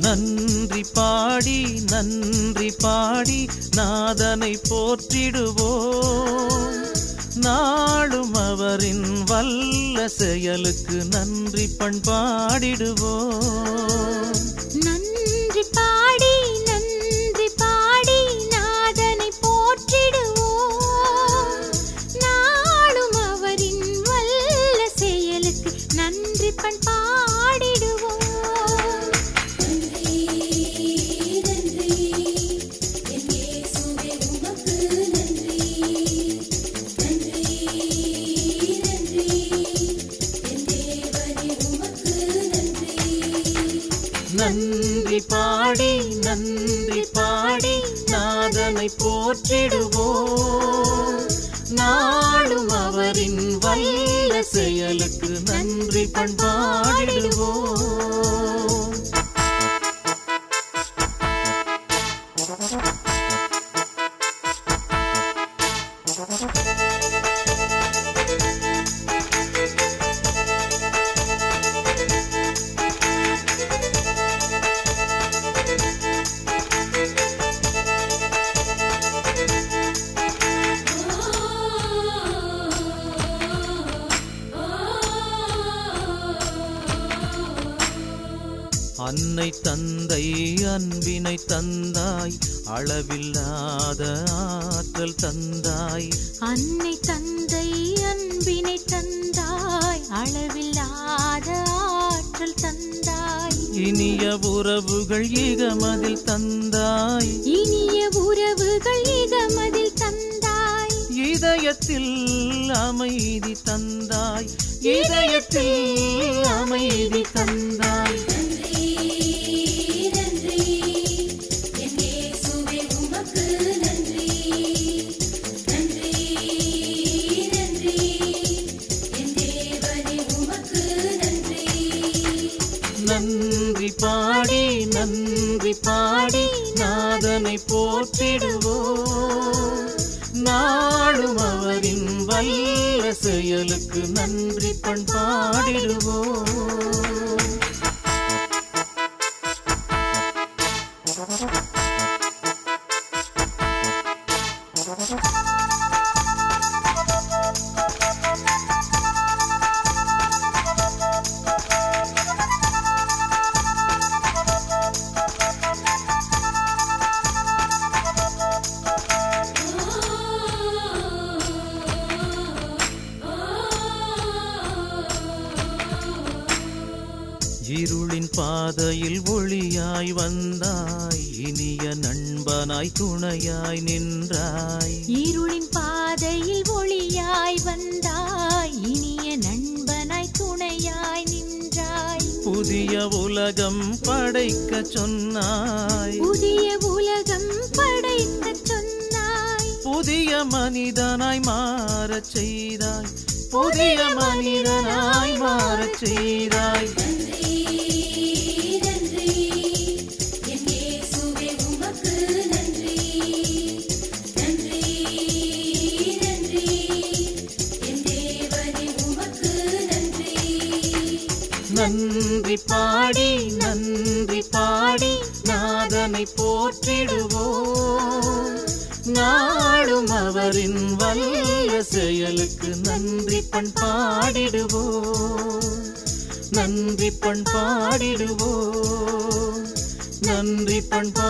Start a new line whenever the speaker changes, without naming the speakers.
நன்றி பாடி நன்றி பாடி நாதனை போற்றிடுவோம் நாளும் அவரின் வல்ல செயலுக்கு நன்றி பண்பாடிடுவோம்
நன்றி பாடி நன்றி பாடி நாதனை போற்றிடுவோம் நாளும் அவரின் வல்ல செயலுக்கு நன்றி பண்பாடிடுவோம்
நன்றி பாடி நன்றி பாடி நாதனை போற்றிடுவோம் நாளும் அவரின் வல்ல செயலுக்கு நன்றி பண்பாடிடுவோம் அன்னை தந்தை அன்பினை தந்தாய் அளவில்லாத ஆற்றல் தந்தாய்
அன்னை தந்தை அன்பினை தந்தாய் அளவில்லாத ஆற்றல் தந்தாய்
இனிய உறவுகள் ஈகமதில் தந்தாய்
இனிய உறவுகள் இகமதில் தந்தாய்
இதயத்தில் அமைதி தந்தாய் இதயத்தில் அமைதி தந்தாய் நன்றி பாடி நன்றி பாடி நாதனை போற்றிடுவோம் நாளும் அவரின் வல்ல செயலுக்கு நன்றி பண்பாடிடுவோம் இருளின் பாதையில் ஒளியாய் வந்தாய் இனிய நண்பனாய் துணையாய் நின்றாய்
இருளின் பாதையில் ஒளியாய் வந்தாய் இனிய நண்பனாய் துணையாய் நின்றாய்
புதிய உலகம் படைக்க சொன்னாய்
புதிய உலகம் படைக்கச் சொன்னாய்
புதிய மனிதனாய் மாறச் செய்தாய் புதிய மனிதனாய் மாறச் செய்தாய் நன்றி பாடி நன்றி பாடி நாதனை போற்றிடுவோம் நாளும் அவரின் வல்ல செயலுக்கு நன்றி பண்பாடிடுவோம் நன்றி பண்பாடிடுவோம் நன்றி பண்பா